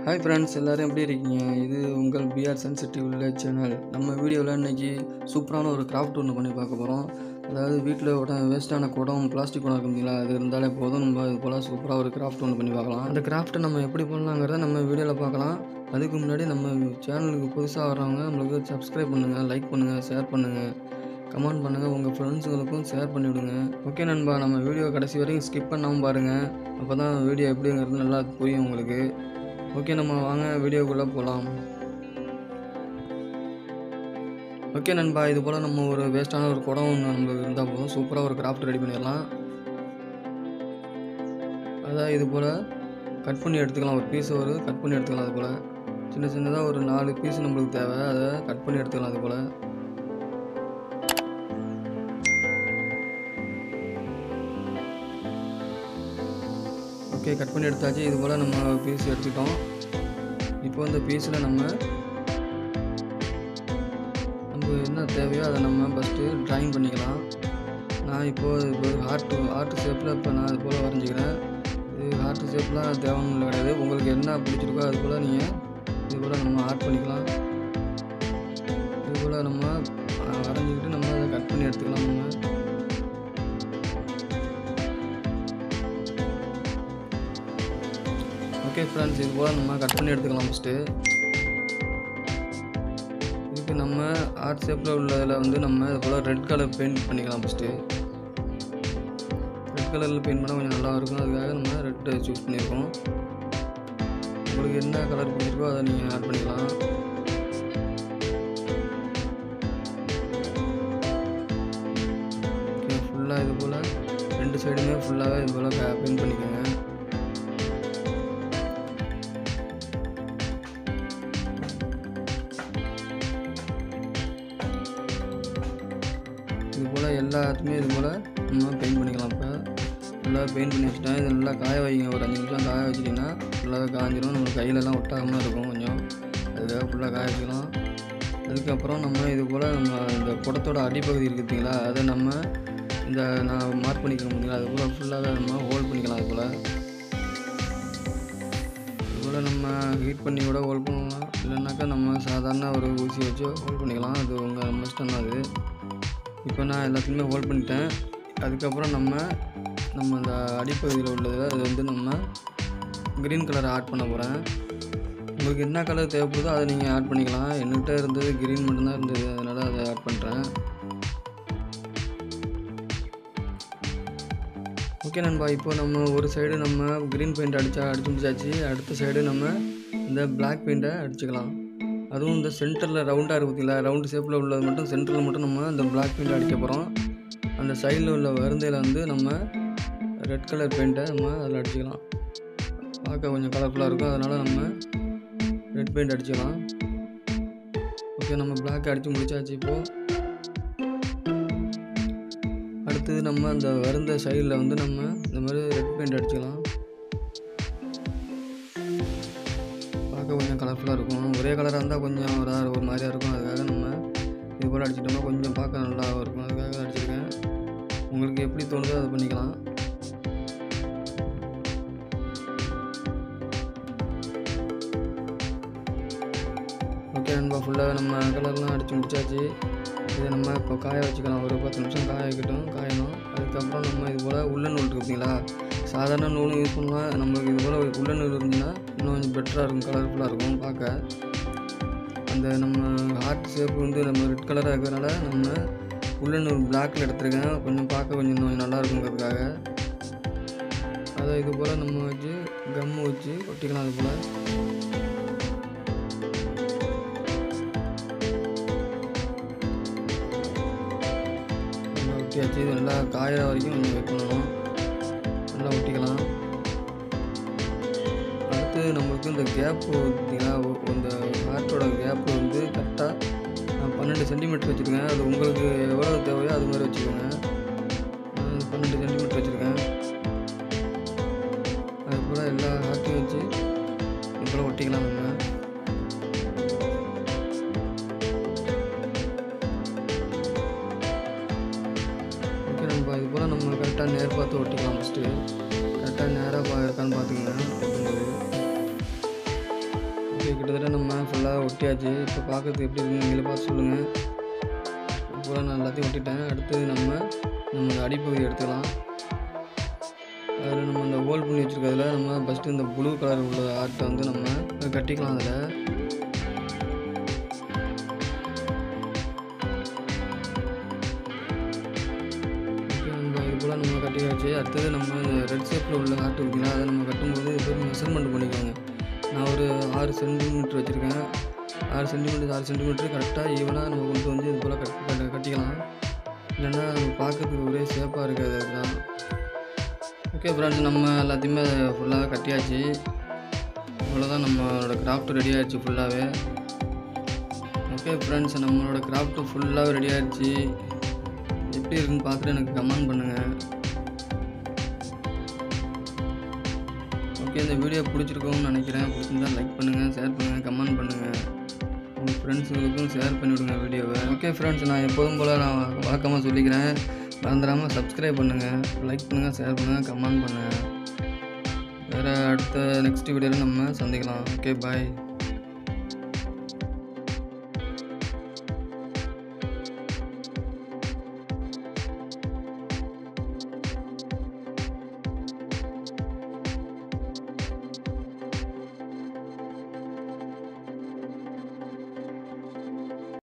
hi friends எல்லோரும் எப்படி இருக்கீங்க இது உங்கள் பிஆர் சென்சிட்டிவ் வில்லேஜ் சேனல் நம்ம வீடியோவில் இன்றைக்கி சூப்பரான ஒரு கிராஃப்ட் ஒன்று பண்ணி பார்க்க போகிறோம் அதாவது வீட்டில் விட வேஸ்ட்டான குடம் பிளாஸ்டிக் குடம் இருக்குங்களா அது இருந்தாலே போதும் நம்ம இது போல் சூப்பராக ஒரு கிராஃப்ட் ஒன்று பண்ணி பார்க்கலாம் அந்த கிராஃப்ட்டை நம்ம எப்படி பண்ணலாங்கிறத நம்ம வீடியோவில் பார்க்கலாம் அதுக்கு முன்னாடி நம்ம சேனலுக்கு புதுசாக வர்றவங்க நம்மளுக்கு சப்ஸ்கிரைப் பண்ணுங்கள் லைக் பண்ணுங்கள் ஷேர் பண்ணுங்கள் கமெண்ட் பண்ணுங்கள் உங்கள் ஃப்ரெண்ட்ஸுங்களுக்கும் ஷேர் பண்ணிவிடுங்க ஓகே நண்பா நம்ம வீடியோ கடைசி வரைக்கும் ஸ்கிப் பண்ணாமல் பாருங்கள் அப்போ தான் வீடியோ எப்படிங்கிறது நல்லா புரியும் உங்களுக்கு ஓகே நம்ம வாங்க வீடியோக்குள்ளே போகலாம் ஓகே நண்பா இது போல் நம்ம ஒரு வேஸ்ட்டான ஒரு குடம் ஒன்று நம்மளுக்கு இருந்தால் போதும் சூப்பராக ஒரு கிராஃப்ட் ரெடி பண்ணிடலாம் அதான் இது போல் கட் பண்ணி எடுத்துக்கலாம் ஒரு பீஸ் ஒரு கட் பண்ணி எடுத்துக்கலாம் அது போல் சின்ன சின்னதாக ஒரு நாலு பீஸ் நம்மளுக்கு தேவை அதை கட் பண்ணி எடுத்துக்கலாம் அது போல் ஓகே கட் பண்ணி எடுத்தாச்சு இது போல் நம்ம பீஸ் எடுத்துக்கிட்டோம் இப்போ இந்த பீஸில் நம்ம நமக்கு என்ன தேவையோ அதை நம்ம ஃபஸ்ட்டு ட்ராயிங் பண்ணிக்கலாம் நான் இப்போது இப்போ ஹார்ட் ஹார்ட் ஷேப்பில் இப்போ நான் அது போல் வரைஞ்சிக்கிறேன் இது ஹார்ட் ஷேப்லாம் தேவைன்னு கிடையாது உங்களுக்கு என்ன பிடிச்சிருக்கோ அது போல் நீங்கள் இது போல் நம்ம ஆட் பண்ணிக்கலாம் இது போல் நம்ம அஹ், வரைஞ்சிக்கிட்டு நம்ம அதை கட் பண்ணி எடுத்துக்கலாம் நம்ம ஓகே ஃப்ரெண்ட்ஸ் இது போல் நம்ம கட் பண்ணி எடுத்துக்கலாம் ஃபஸ்ட்டு இதுக்கு நம்ம ஆர்ட் ஷேப்பில் உள்ளதில் வந்து நம்ம இது போல் ரெட் கலர் பெயிண்ட் பண்ணிக்கலாம் ஃபஸ்ட்டு ரெட் கலரில் பெயிண்ட் பண்ணால் கொஞ்சம் நல்லா இருக்கும் அதுக்காக நம்ம ரெட்டு சூஸ் பண்ணியிருக்கோம் உங்களுக்கு என்ன கலர் பிடிச்சிருக்கோ அதை நீங்கள் ஆட் பண்ணிக்கலாம் ஓகே ஃபுல்லாக இது போல் ரெண்டு சைடுமே ஃபுல்லாகவே இது போல் பெயிண்ட் பண்ணிக்கோங்க இது போல் எல்லாத்துமே இது போல் நம்ம பெயிண்ட் பண்ணிக்கலாம் இப்போ ஃபுல்லாக பெயிண்ட் பண்ணி வச்சுட்டேன் இது நல்லா காய வைங்க ஒரு அஞ்சு நிமிஷம் காய வச்சிட்டிங்கன்னா ஃபுல்லாகவே காஞ்சிடும் நம்மளுக்கு கையிலலாம் ஒட்டாமல் இருக்கும் கொஞ்சம் அதுக்காக ஃபுல்லாக காய வச்சுக்கலாம் அதுக்கப்புறம் நம்ம இது போல் நம்ம இந்த குடத்தோட அடிப்பகுதி இருக்குதுங்களா அதை நம்ம இந்த நான் மார்க் பண்ணிக்க முடியல அது போல் ஃபுல்லாகவே நம்ம ஹோல்ட் பண்ணிக்கலாம் அது போல் இது போல் நம்ம ஹீட் பண்ணி கூட ஹோல்ட் பண்ணலாம் இல்லைனாக்கா நம்ம சாதாரண ஒரு ஊசி வச்சு ஹோல்ட் பண்ணிக்கலாம் அது உங்கள் நம்ம இஷ்டம் தான் அது இப்போ நான் எல்லாத்தையுமே ஹோல்ட் பண்ணிட்டேன் அதுக்கப்புறம் நம்ம நம்ம அந்த அடிப்பகுதியில் உள்ளதில் அது வந்து நம்ம க்ரீன் கலர் ஆட் பண்ண போகிறேன் உங்களுக்கு என்ன கலர் தேவைப்படுதோ அதை நீங்கள் ஆட் பண்ணிக்கலாம் என்கிட்ட இருந்தது க்ரீன் மட்டும்தான் இருந்தது அதனால் அதை ஆட் பண்ணுறேன் ஓகே நண்பா இப்போ நம்ம ஒரு சைடு நம்ம க்ரீன் பெயிண்ட் அடிச்சா அடிச்சு முடிச்சாச்சு அடுத்த சைடு நம்ம இந்த Black பெயிண்ட்டை அடிச்சுக்கலாம் அதுவும் இந்த சென்டரில் ரவுண்டாக இருக்கு பார்த்தீங்களா ரவுண்டு ஷேப்பில் உள்ளது மட்டும் சென்டரில் மட்டும் நம்ம இந்த Black பெயிண்ட் அடிக்க போகிறோம் அந்த சைடில் உள்ள வருந்தையில் வந்து நம்ம ரெட் கலர் பெயிண்ட்டை நம்ம அதில் அடிச்சுக்கலாம் பார்க்க கொஞ்சம் கலர்ஃபுல்லாக இருக்கும் அதனால் நம்ம ரெட் பெயிண்ட் அடிச்சுக்கலாம் ஓகே நம்ம Black அடித்து முடிச்சாச்சு இப்போது அடுத்தது நம்ம அந்த வருந்த சைடில் வந்து நம்ம இந்த மாதிரி ரெட் பெயிண்ட் அடிச்சுக்கலாம் பார்க்க கொஞ்சம் கலர்ஃபுல்லாக இருக்கும் ஒரே கலராக இருந்தால் கொஞ்சம் ஒரு ஒரு மாதிரியாக இருக்கும் அதுக்காக நம்ம இது போல் அடிச்சிட்டோம்னா கொஞ்சம் பார்க்க நல்லா இருக்கும் அதுக்காக அடிச்சிருக்கேன் உங்களுக்கு எப்படி தோணுதோ அதை பண்ணிக்கலாம் ஓகே நண்பா ஃபுல்லாக நம்ம கலர்லாம் அடித்து முடிச்சாச்சு இதை நம்ம இப்போ காய வச்சுக்கலாம் ஒரு பத்து நிமிஷம் காய வைக்கட்டும் காயணும் அதுக்கப்புறம் நம்ம இது போல் உள்ள நூல் இருக்கு பார்த்தீங்களா சாதாரண நூலும் யூஸ் பண்ணலாம் நம்மளுக்கு இது போல் உள்ள நூல் இருந்துச்சுன்னா இன்னும் கொஞ்சம் பெட்டராக இருக்கும் கலர்ஃபுல்லாக இருக்கும் பார்க்க அந்த நம்ம ஹார்ட் ஷேப் வந்து நம்ம ரெட் கலராக இருக்கிறதுனால நம்ம உள்ள நூல் பிளாக்கில் எடுத்துருக்கேன் கொஞ்சம் பார்க்க கொஞ்சம் இன்னும் நல்லா இருக்குங்கிறதுக்காக அதை இது போல் நம்ம வச்சு கம்மு வச்சு ஒட்டிக்கலாம் அது போல் நல்லா ஒட்டியாச்சு இது நல்லா காயிற வரைக்கும் கொஞ்சம் வெயிட் பண்ணணும் நல்லா ஒட்டிக்கலாம் அடுத்து நம்மளுக்கு இந்த கேப்பு பார்த்தீங்கன்னா ஒ- இந்த ஹார்ட்டோட கேப்பு வந்து கரெக்டாக நான் பன்னெண்டு சென்டிமீட்டர் வச்சுருக்கேன் அது உங்களுக்கு எவ்வளோ தேவையோ அது மாதிரி வச்சுக்கோங்க நான் பன்னெண்டு சென்டிமீட்டர் வச்சுருக்கேன் அது போல் எல்லா ஹார்ட்டையும் வச்சு இது போல் ஒட்டிக்கலாம் நம்ம ஓகே நண்பா இது போல் நம்ம கரெக்டாக நேர் பார்த்து ஒட்டிக்கலாம் ஃபஸ்ட்டு கரெக்டாக நேராக பா இருக்கான்னு பார்த்துக்கங்க ஒட்டும்போது கிட்டத்தட்ட நம்ம ஃபுல்லாக ஒட்டியாச்சு இப்போ பார்க்கறதுக்கு எப்படி இருக்குன்னு நீங்களே பார்த்து சொல்லுங்கள் பூரா நான் எல்லாத்தையும் ஒட்டிட்டேன் அடுத்து நம்ம நம்ம அடிப்பகுதி எடுத்துக்கலாம் அதில் நம்ம இந்த ஹோல் பண்ணி வச்சுருக்கிறதுல நம்ம ஃபஸ்ட்டு இந்த ப்ளூ கலர் உள்ள ஆர்ட்டை வந்து நம்ம கட்டிக்கலாம் அதில் ஓகே, நம்ம இது போல் நம்ம கட்டியாச்சு அடுத்தது நம்ம ரெட் ஷேப்பில் உள்ள ஆர்ட் இருக்குங்களா அதை நம்ம கட்டும்போது இது பேர் மெஷர்மெண்ட் பண்ணிக்கோங்க நான் ஒரு ஆறு சென்டிமீட்டர் வச்சுருக்கேன் ஆறு சென்டிமீட்டர் ஆறு சென்டிமீட்டர் கரெக்டாக ஈவனாக நம்ம கொண்டு வந்து இது போல் கட் கட்ட- கட்டிக்கலாம் இல்லைன்னா நம்ம பார்க்கறதுக்கு ஒரே ஷேப்பாக இருக்காது அதுதான் ஓகே ஃப்ரெண்ட்ஸ் நம்ம எல்லாத்தையுமே ஃபுல்லாக கட்டியாச்சு இவ்வளோதான் நம்மளோட கிராஃப்ட் ரெடி ஆயிடுச்சு ஃபுல்லாகவே ஓகே ஃப்ரெண்ட்ஸ் நம்மளோட கிராஃப்ட் ஃபுல்லாக ரெடி ஆயிடுச்சு எப்படி இருக்குன்னு பார்த்துட்டு எனக்கு கமெண்ட் பண்ணுங்கள் ஓகே இந்த வீடியோ பிடிச்சிருக்கும்னு நினைக்கிறேன் பிடிச்சிருந்தா லைக் பண்ணுங்கள் ஷேர் பண்ணுங்கள் கமெண்ட் பண்ணுங்கள் உங்கள் ஃப்ரெண்ட்ஸுங்களுக்கும் ஷேர் பண்ணிவிடுங்க வீடியோவை ஓகே ஃப்ரெண்ட்ஸ் நான் எப்போதும் போல் நான் வழக்கமாக சொல்லிக்கிறேன் மறந்துடாமல் சப்ஸ்கிரைப் பண்ணுங்கள் லைக் பண்ணுங்கள் ஷேர் பண்ணுங்கள் கமெண்ட் பண்ணுங்கள் வேறு அடுத்த நெக்ஸ்ட் வீடியோவில் நம்ம சந்திக்கலாம் ஓகே பாய்